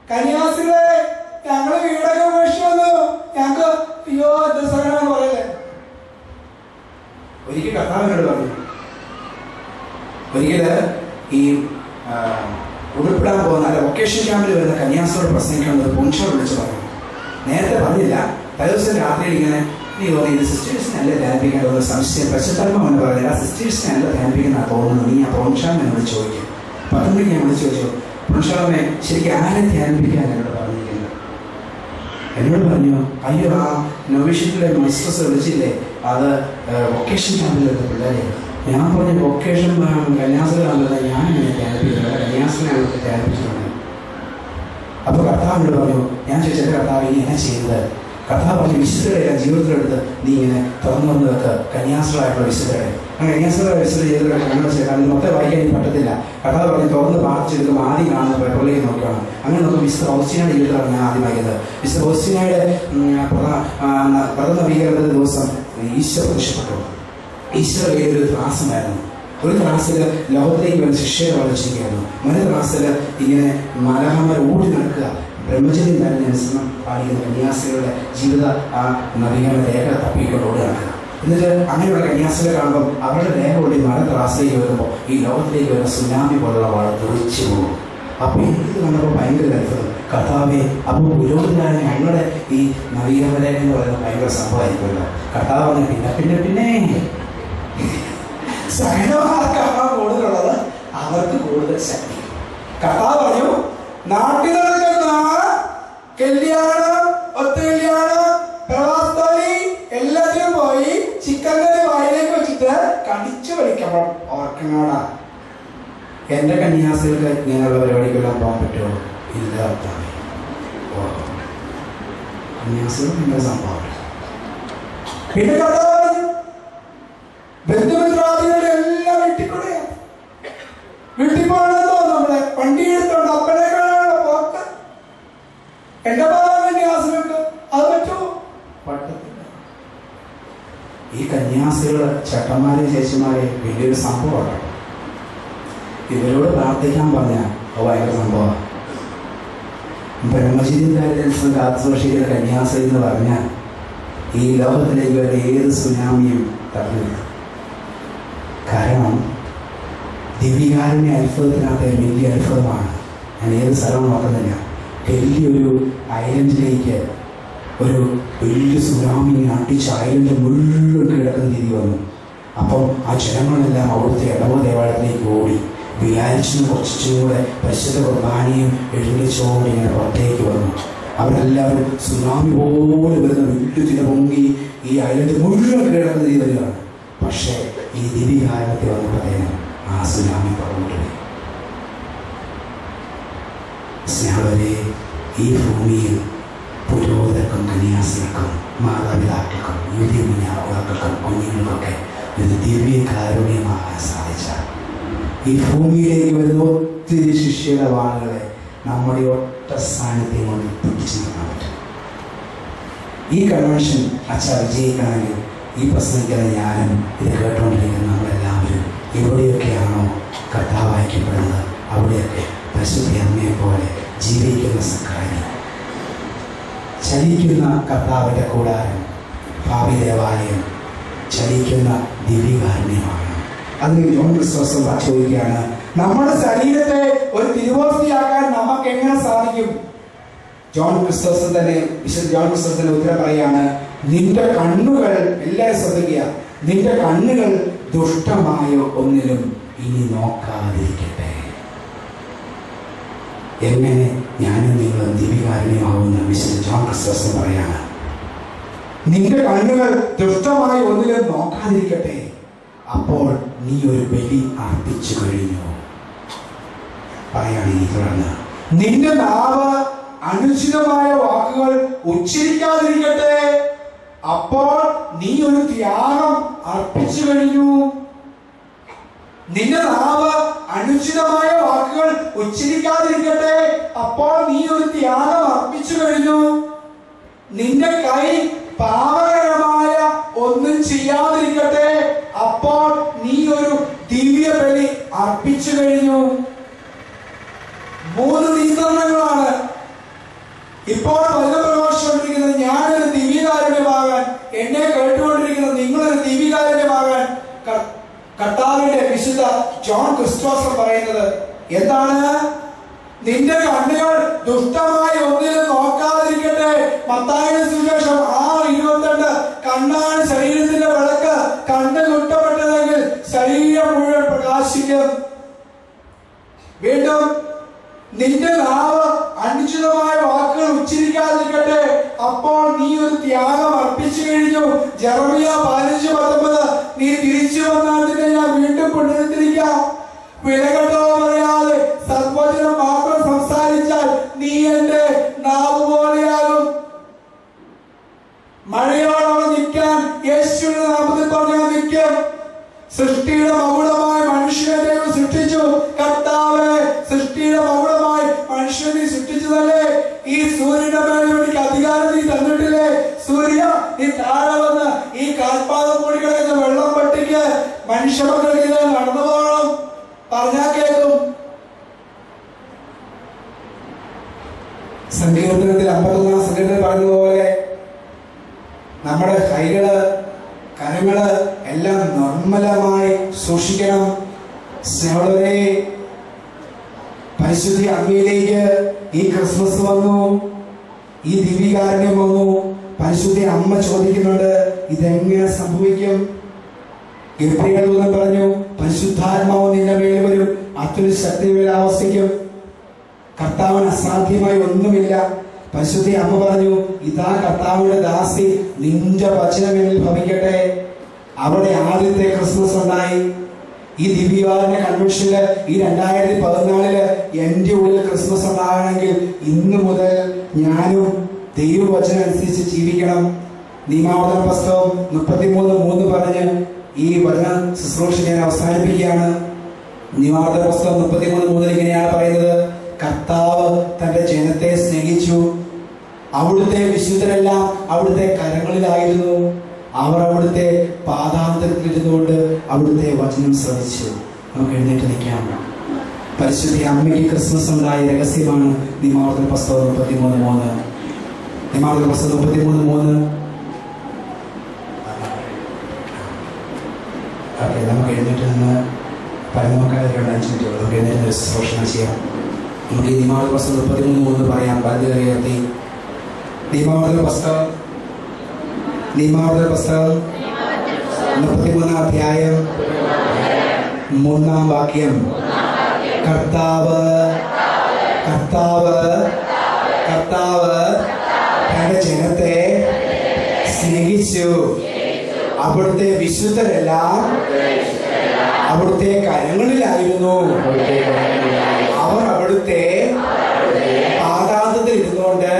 കന്യാസികളെ ഞങ്ങള് വീടൊക്കെ ഉപേക്ഷിച്ച് വന്നു ഞങ്ങക്ക് അയ്യോ എന്ത് സഹനാന്ന് പറയല്ലേ ഒരിക്കൽ കർത്താവിനോട് പറഞ്ഞു ഒരിക്കല് ഈ ആ, ഉരുൾപ്പെടാൻ പോകുന്ന അല്ല വൊക്കേഷൻ ക്യാമ്പിൽ വരുന്ന കന്യാസിയോട് പ്രസംഗിക്കുന്നത് പുഞ്ച വിളിച്ചു പറഞ്ഞു നേരത്തെ പറഞ്ഞില്ല തലേദിവസം രാത്രിയിൽ ഇങ്ങനെ നീ തോന്നി ഇത് സിസ്റ്റേഴ്സിനെ അല്ല ധ്യാനിപ്പിക്കാൻ തോന്നുന്ന സംശയം പ്രശ്നധർമ്മം എന്ന് പറഞ്ഞില്ല സിസ്റ്റേഴ്സിനെ അല്ല ധ്യാനിപ്പിക്കുന്ന തോന്നുന്നു നീ ആ പ്രോൺഷാമിനെ വിളിച്ച് ചോദിക്കും പത്ത് മണിക്ക് ഞാൻ വിളിച്ചു ചോദിച്ചു പ്രോൺഷാമെ ശരിക്കും ആരെ ധ്യാനിപ്പിക്കാൻ എന്നോട് പറഞ്ഞിരിക്കുന്നത് എന്നോട് പറഞ്ഞു അയ്യോ ആ നൊവിഷനിലെ മൈസ്ട്രസ് വിളിച്ചില്ലേ അത് വൊക്കേഷൻ ക്യാമ്പിൽ വരുന്ന പിള്ളേരെ ഞാൻ പറഞ്ഞു വൊക്കേഷൻ കന്യാസിലാണല്ലോ ഞാൻ എന്നെ ധ്യാനിപ്പിക്കുന്നത് കന്യാസിനാണ് ധ്യാനിപ്പിച്ചിട്ടുണ്ട് അപ്പൊ കർത്താവിനോട് പറഞ്ഞു ഞാൻ ചോദിച്ചത് കർത്താവ് ഇനി എന്നാ ചെയ്യുന്നത് കർത്താവ് പറഞ്ഞു വിശുദ്ധരെ ജീവിതത്തിലെടുത്ത് നീ ഇങ്ങനെ തുറന്നു വന്ന് വെക്ക് കന്യാസ്ത്രമായിട്ടുള്ള വിശുദ്ധരെ അങ്ങനെ കന്യാസ്ത്ര വിശുദ്ധ ചെയ്തിട്ട് കണ്ണു ചെയ്താൽ അത് മൊത്തം വായിക്കാൻ എനിക്ക് പറ്റത്തില്ല കർത്താവ് പറഞ്ഞു തുറന്ന് പ്രാർത്ഥിച്ചെടുക്കുമ്പോൾ ആദ്യം കാണുന്ന പേപ്പറിലേക്ക് നോക്കിയാണ് അങ്ങനെ നമുക്ക് വിശുദ്ധ ഓസ്റ്റിനയുടെ ജീവിതത്തിലാണ് ഞാൻ ആദ്യം വായിക്കുന്നത് വിശുദ്ധ ഓസ്റ്റിനയുടെ ഉം, പ്രധാ- ആ, ന- പ്രഥമ നവീകരണത്തിന്റെ ദിവസം ഈശോ പ്രത്യക്ഷപ്പെട്ടു ഈശോ കയ്യിൽ ഒരു ത്രാസമായിരുന്നു ഒരു ത്രാസിൽ ലോകത്തിലേക്ക് വരുന്ന ശിക്ഷയെ വളർച്ചിരിക്കുകയായിരുന്നു മറ്റു ത്രാസിൽ ഇങ്ങനെ മലഹമർ ഓടി നടക്കുക ബ്രഹ്മചര്യം തന്നെ അനുസരണം പാലിക്കുന്ന കന്യാസികളുടെ ജീവിത ആ നവീകരണ രേഖ തപ്പിക്കൊണ്ട് ഓടി നടക്കുക എന്നിട്ട് അങ്ങനെയുള്ള കന്യാസികളെ കാണുമ്പോൾ അവരുടെ രേഖ ഓടി മല ത്രാസിലേക്ക് വരുമ്പോൾ ഈ ലോകത്തിലേക്ക് വരുന്ന സുനാമി പോലുള്ള വാഴ തെറിച്ചു പോകും അപ്പൊ എനിക്ക് കണ്ടപ്പോൾ ഭയങ്കര അത്ഭുതം കർത്താവെ അപ്പോൾ പുരോഹിതനായ ഞങ്ങളുടെ ഈ നവീകരണ രേഖ എന്ന് പറയുന്നത് ഭയങ്കര സംഭവമായിരിക്കുമല്ലോ കർത്താവ് പറഞ്ഞു പിന്നെ പിന്നെ പിന്നെ സഹനമാർക്കാണ് കൂടുതലുള്ളത് അവർക്ക് കൂടുതൽ ശക്തി കർത്താവ് പറഞ്ഞു നാട്ടിൽ നടക്കുന്ന കല്യാണം ഒത്തുകല്യാണം പ്രവാസത്തോലി എല്ലാത്തിനും പോയി ചിക്കൻ കറി വായിലേക്ക് വെച്ചിട്ട് കടിച്ചു വലിക്കണം ഓർക്കണോടാ എന്റെ കന്യാസികൾക്ക് ഇങ്ങനെയുള്ള പരിപാടിക്കെല്ലാം പോകാൻ പറ്റുമോ ഇല്ല ഭർത്താവേ. ഓ കന്യാസികൾ ഭയങ്കര സംഭവമാണ് പിന്നെ കർത്താവ് പറഞ്ഞു ബന്ധുമിത്രാദികളുടെ എല്ലാം വീട്ടിക്കൂടെ വീട്ടിൽ പോകണമെന്നോ നമ്മളെ വണ്ടി എടുത്തോണ്ട് അപ്പനെ കാണാനുള്ള പോക്ക് എന്റെ ഭാഗം കന്യാസിലുണ്ട് അത് പറ്റുമോ പറ്റത്തില്ല ഈ കന്യാസികള് ചേട്ടന്മാരെ ചേച്ചിമാരെ വലിയൊരു സംഭവമാണ് ഇവരോട് പ്രാർത്ഥിക്കാൻ പറഞ്ഞാൽ അത് ഭയങ്കര സംഭവമാണ് ബ്രഹ്മചര്യകാര്യത്തിന് കാത്തു സൂക്ഷിക്കുന്ന കന്യാസി എന്ന് പറഞ്ഞാൽ ഈ ലോകത്തിലേക്ക് വരുന്ന ഏത് സുനാമിയും തടഞ്ഞു നിർത്തും. കാരണം ദിവ്യകാരുണ്യ അത്ഭുതത്തിനകത്ത് ഒരു വലിയ അത്ഭുതമാണ് ഞാൻ ഏത് സ്ഥലവും നോക്കുന്നില്ല വലിയൊരു ഐലൻഡിലേക്ക് ഒരു വലിയ സുനാമി ഇങ്ങനെ അടിച്ച് ഐലൻഡ് മുഴുവൻ കിടക്കുന്ന രീതി വന്നു അപ്പം ആ ജനങ്ങളെല്ലാം അവിടുത്തെ ഇടവ ദേവാലയത്തിലേക്ക് ഓടി വിചാരിച്ചു കുറച്ചും കൂടെ പരിശുദ്ധ കുർബാനയും എഴുന്നേച്ചുകൊണ്ട് ഇങ്ങനെ പുറത്തേക്ക് വന്നു അവരെല്ലാവരും സുനാമി പോലെ വരുന്ന വലിയ തിര പൊങ്ങി ഈ ഐലൻഡ് മുഴുവൻ കിടക്കുന്ന രീതി വരികയാണ് പക്ഷേ ഈ ദിവ്യകാലത്തിൽ വന്നപ്പോഴത്തേനും ആ സുനാമി പുറകോട്ട് സ്നേഹവരെ ഈ ഭൂമിയിൽ പുരോഹിതർക്കും കന്യാസികൾക്കും മാതാപിതാക്കൾക്കും യുവതി മുന്നാതാക്കൾക്കും കുഞ്ഞുങ്ങൾക്കൊക്കെ ഒരു ദിവ്യ കാരുണ്യമാകാൻ സാധിച്ച ഈ ഭൂമിയിലേക്ക് വരുന്ന ഒത്തിരി ശിഷ്യയുടെ വാളുകളെ നമ്മുടെ ഒറ്റ സാന്നിധ്യം കൊണ്ട് പിടിച്ചു നിർത്താൻ പറ്റും ഈ കൺവെൻഷൻ അച്ഛ വിജയിക്കണമെങ്കിൽ ഈ പ്രസംഗിക്കുന്ന ഞാനും ഇത് കേട്ടുകൊണ്ടിരിക്കുന്ന നമ്മളെല്ലാവരും എവിടെയൊക്കെയാണോ കർത്താവ് അയക്കപ്പെടുന്നത് അവിടെയൊക്കെ പരിശുദ്ധ അമ്മയെ പോലെ ജീവിക്കുന്ന സക്കാരി ചലിക്കുന്ന കർത്താവിൻ്റെ കൂടാരം ഭാവി ദേവാലയം ചലിക്കുന്ന ദിവ്യകാരുണ്യമാണ് അതിന് ജോൺ ക്രിസ്തോസ് ചോദിക്കുകയാണ് നമ്മുടെ ശരീരത്തെ ഒരു തിരുവോസ്തിയാക്കാൻ നമുക്ക് എങ്ങനെ സാധിക്കും ജോൺ ക്രിസ്തോസ് തന്നെ വിശുദ്ധ ജോൺ ക്രിസ്തോസ് തന്നെ ഉത്തരം പറയാണ് നിന്റെ കണ്ണുകൾ എല്ലാവരും ശ്രദ്ധിക്കുക നിന്റെ കണ്ണുകൾ ദുഷ്ടമായ ഒന്നിലും ഇനി നോക്കാതിരിക്കട്ടെ എങ്ങനെ ഞാനും നിങ്ങളും ദിവികാരുണ്യമാവുന്ന വിശുദ്ധ ജോൺ ക്രിസ്തോസ് പറയാണ് നിന്റെ കണ്ണുകൾ ദുഷ്ടമായ ഒന്നിലും നോക്കാതിരിക്കട്ടെ അപ്പോൾ നീ ഒരു ബലി അർപ്പിച്ചു കഴിഞ്ഞു പറയാണ് ഇനി തുടർന്ന് നിന്റെ നാവ് അനുചിതമായ വാക്കുകൾ ഉച്ചരിക്കാതിരിക്കട്ടെ അപ്പോൾ നീ ഒരു ത്യാഗം അർപ്പിച്ചു കഴിഞ്ഞു നിന്റെ നാവ് അനുചിതമായ വാക്കുകൾ ഉച്ചരിക്കാതിരിക്കട്ടെ അപ്പോൾ നീ ഒരു ത്യാഗം അർപ്പിച്ചു കഴിഞ്ഞു നിന്റെ കൈ പാപകരമായ ഒന്നും ചെയ്യാതിരിക്കട്ടെ അപ്പോൾ നീ ഒരു ദിവ്യ ബലി അർപ്പിച്ചു കഴിഞ്ഞു മൂന്ന് നിയന്ത്രണങ്ങളാണ് ഇപ്പോൾ വചനം പ്രഘോഷിച്ചുകൊണ്ടിരിക്കുന്നത് ഞാനൊരു ദിവ്യകാരുണ്യമാകാൻ എന്നെ കേട്ടുകൊണ്ടിരിക്കുന്ന നിങ്ങളൊരു ദിവ്യകാരുണ്യമാകാൻ ക- കർത്താവിന്റെ വിശുദ്ധ ജോൺ ക്രിസ്റ്റോസം പറയുന്നത് എന്താണ് നിന്റെ കണ്ണുകൾ ദുഷ്ടമായി ഒന്നിനും നോക്കാതിരിക്കട്ടെ മത്തായുടെ സുവിശേഷം ആറ് ഇരുപത്തിരണ്ട് കണ്ണാണ് ശരീരത്തിന്റെ വിളക്ക് കണ്ണ് കുറ്റപ്പെട്ടതെങ്കിൽ ശരീരം മുഴുവൻ പ്രകാശിക്കും വീണ്ടും നിന്റെ നാവ് അനുചിതമായ വാക്കുകൾ ഉച്ചരിക്കാതിരിക്കട്ടെ അപ്പോൾ നീ ഒരു ത്യാഗം അർപ്പിച്ചു കഴിഞ്ഞു ജെറമിയ പതിനഞ്ച് പത്തൊമ്പത് നീ തിരിച്ചു വന്നാൽ നിന്നെ ഞാൻ വീണ്ടും പുനരുദ്ധരിക്കാം വിലകെട്ടോ പറയാതെ സദ്വചനം മാത്രം സംസാരിച്ചാൽ നീ എന്റെ നാവ് പോലെയാകും മഴയോടവൾ നിൽക്കാൻ യേശുവിന്റെ നാമത്തിൽ പറഞ്ഞാൽ നിൽക്കും സൃഷ്ടിയുടെ മകുടമായി മനുഷ്യനെ ദൈവം സൃഷ്ടിച്ചു കർത്താവെ സൃഷ്ടിയുടെ മകുടമായി മനുഷ്യനെ സൃഷ്ടിച്ചതല്ലേ ഈ സൂര്യന്റെ മേലെ എനിക്ക് അധികാരം നീ തന്നിട്ടില്ലേ സൂര്യ നീ താഴെ വന്ന് ഈ കാൽപാദം കൂടി കിടക്കുന്ന വെള്ളം പട്ടിക്ക് മനുഷ്യമക്കൾക്ക് ഇത് നടന്നു പോകണം പറഞ്ഞാ കേൾക്കും സങ്കീർത്തനത്തിൽ അമ്പത്തൊന്നാം സങ്കീർത്തനത്തിൽ പറഞ്ഞതുപോലെ നമ്മുടെ കൈകള് കരങ്ങള് എല്ലാം നിർമ്മലമായി സൂക്ഷിക്കണം സ്നേഹമുള്ളവരെ പരിശുദ്ധി അമ്മയിലേക്ക് ഈ ക്രിസ്മസ് വന്നു ഈ ദിവ്യകാരുണ്യം വന്നു പരിശുദ്ധി അമ്മ ചോദിക്കുന്നുണ്ട് ഇതെങ്ങനെ സംഭവിക്കും ഗബ്രിയേൽ ദൂതൻ പറഞ്ഞു പരിശുദ്ധാത്മാവ് നിന്റെ മേൽ വരും അതൊരു ശക്തിയുടെ ആവസ്ഥയ്ക്കും കർത്താവിന് അസാധ്യമായി ഒന്നുമില്ല പരിശുദ്ധി അമ്മ പറഞ്ഞു ഇതാ കർത്താവിന്റെ ദാസി നിന്റെ വചനം എന്നിൽ ഭവിക്കട്ടെ അവിടെ ആദ്യത്തെ ക്രിസ്മസ് ഉണ്ടായി ഈ ദിവ്യകാരുണ്യ കൺവെൻഷനില് ഈ രണ്ടായിരത്തി പതിനാലില് എന്റെ ഉള്ളിൽ ക്രിസ്മസ് ഉണ്ടാകണമെങ്കിൽ ഇന്ന് മുതൽ ഞാനും ദൈവവചനം അനുസരിച്ച് ജീവിക്കണം നിയമാവർത്തന പുസ്തകം മുപ്പത്തിമൂന്ന് മൂന്ന് പറഞ്ഞ് ഈ വചന ശുശ്രൂഷ ഞാൻ അവസാനിപ്പിക്കുകയാണ് നിയമാവർത്തന പുസ്തകം മുപ്പത്തിമൂന്ന് മൂന്നിൽ ഇങ്ങനെയാണ് പറയുന്നത് കർത്താവ് തന്റെ ജനത്തെ സ്നേഹിച്ചു അവിടുത്തെ വിശുദ്ധരെല്ലാം അവിടുത്തെ കരങ്ങളിലായിരുന്നു അവർ അവിടുത്തെ പാതാന്തരത്തിലിരുന്നുകൊണ്ട് അവിടുത്തെ വചനം ശ്രമിച്ചു നമുക്ക് എഴുന്നേറ്റ് നിൽക്കാം പരിശുദ്ധി അമ്മയ്ക്ക് ക്രിസ്മസ് ഉണ്ടായ രഹസ്യമാണ് നിമാവർത്തന പുസ്തകം മുപ്പത്തിമൂന്ന് മൂന്ന് നിമാവർത്തന പുസ്തകം മുപ്പത്തിമൂന്ന് മൂന്ന് ഓക്കെ നമുക്ക് എഴുന്നേറ്റ് നിന്ന് പരമക്കാരുടെ അഞ്ച് മിനിറ്റ് നമുക്ക് എഴുന്നേറ്റ് നിന്ന് ശുശ്രൂഷണം ചെയ്യാം നമുക്ക് ഈ നിയമാവർത്തന പുസ്തകം മുപ്പത്തിമൂന്ന് മൂന്ന് പറയാം വലുത് കയറി നിയമാവർത്തന പുസ്തകം നിയമാവർത്തന പുസ്തകം മുപ്പത്തിമൂന്നാം അധ്യായം മൂന്നാം വാക്യം കർത്താവ് കർത്താവ് കർത്താവ് തന്റെ ജനത്തെ സ്നേഹിച്ചു അവിടുത്തെ വിശുദ്ധരെല്ലാം അവിടുത്തെ കരങ്ങളിലായിരുന്നു അവർ അവിടുത്തെ പാതാന്തത്തിൽ ഇരുന്നുകൊണ്ട്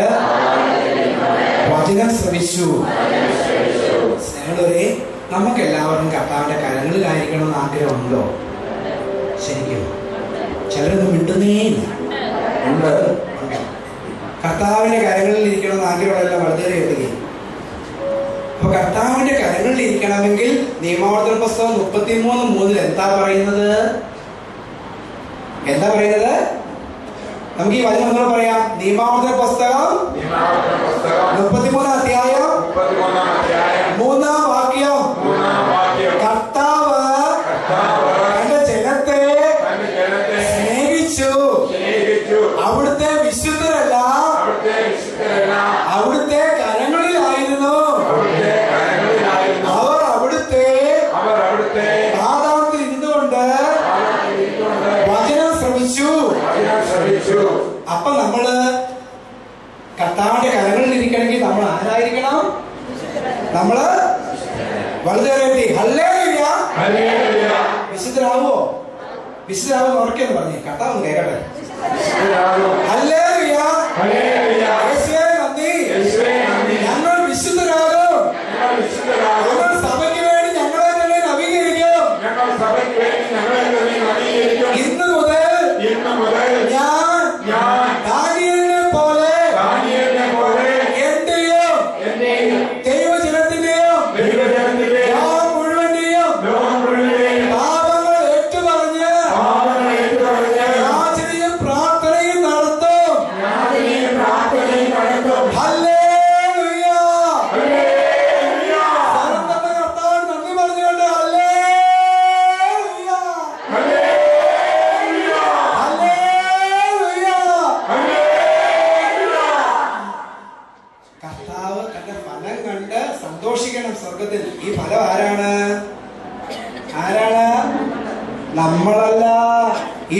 വചനം ശ്രമിച്ചു സ്നേഹമുള്ളവരെ നമുക്ക് എല്ലാവരും കർത്താവിന്റെ കരങ്ങളിലായിരിക്കണം എന്ന് ആഗ്രഹമുണ്ടോ ശരിക്കും ചിലരൊന്നും മിണ്ടുന്നേയില്ല ഉണ്ട് കർത്താവിന്റെ കരങ്ങളിൽ ഇരിക്കണം എന്ന് ആഗ്രഹമുള്ള വളരെ എത്തുകയും അപ്പൊ കർത്താവിന്റെ കരങ്ങളിൽ ഇരിക്കണമെങ്കിൽ നിയമാവർത്തന പുസ്തകം മുപ്പത്തിമൂന്ന് മൂന്നിൽ എന്താ പറയുന്നത് എന്താ പറയുന്നത് നമുക്ക് ഈ വചനം ഒന്നുകൂടെ പറയാം നിയമാവർത്തന പുസ്തകം നിയമാവർത്തന പുസ്തകം മുപ്പത്തിമൂന്നാം അധ്യായം മുപ്പത്തിമൂന്നാം അധ്യായം മൂന്നാം വാക്യം മൂന്നാം വാക്യം കർത്താവ് കർത്താവ് തന്റെ ജനത്തെ തന്റെ ജനത്തെ സ്നേഹിച്ചു സ്നേഹിച്ചു അവിടുത്തെ വിശുദ്ധരെല്ലാം അവിടുത്തെ വിശുദ്ധരെല്ലാം അവിടുത്തെ കരങ്ങളിലായിരുന്നു അവിടുത്തെ കരങ്ങളിലായിരുന്നു അവർ അവിടുത്തെ അവർ അവിടുത്തെ പാതാളത്തിൽ ഇരുന്നുകൊണ്ട് പാദത്തിൽ ഇരുന്നുകൊണ്ട് വചനം ശ്രമിച്ചു വചനം ശ്രമിച്ചു അപ്പൊ നമ്മള് കർത്താവിന്റെ കരങ്ങളിൽ ഇരിക്കണമെങ്കിൽ നമ്മൾ ആരായിരിക്കണം നമ്മള് വളരെ ഹല്ലേലൂയ ഹല്ലേലൂയ. വിശുദ്ധരാവോ വിശുദ്ധരാവോ ഉറക്കെന്ന് പറഞ്ഞേ കർത്താവ് കേക്കട്ടെ വിശുദ്ധരാകും. Hallelujah hallelujah. യേശുവേ നന്ദി യേശുവേ നന്ദി. ഞങ്ങൾ വിശുദ്ധരാകും ഞങ്ങൾ വിശുദ്ധരാകും. ഞങ്ങൾ സഭയ്ക്ക് വേണ്ടി ഞങ്ങളെ തന്നെ നവീകരിക്കും ഞങ്ങൾ സഭയ്ക്ക് വേണ്ടി ഞങ്ങളെ തന്നെ നവീകരിക്കും. ഇന്ന് മുതൽ ഇന്ന് മുതൽ ഞാൻ ഞാൻ ദാനിയേലിനെ പോലെ ദാനിയേലിനെ പോലെ എന്റെയും എന്റെയും ദൈവജനത്തിന്റെയും ദൈവജനത്തിന്റെയും ലോകം മുഴുവന്റെയും ലോകം മുഴുവന്റെയും പാപങ്ങൾ ഏറ്റുപറഞ്ഞ് പാപങ്ങൾ ഏറ്റുപറഞ്ഞ് യാചനയും പ്രാർത്ഥനയും നടത്തി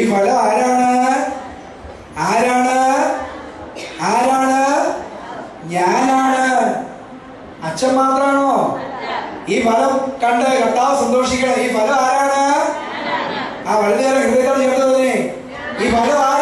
ഫലം ആരാണ് ആരാണ് ആരാണ് ഞാനാണ് അച്ഛൻ മാത്രാണോ ഈ ഫലം കണ്ട് കർത്താവ് സന്തോഷിക്കണം ഈ ഫലം ആരാണ് ആ വളരെ നേരം ഹൃദയത്തോട് ചേർത്തതിനെ ഈ ഫലം ആരാണ്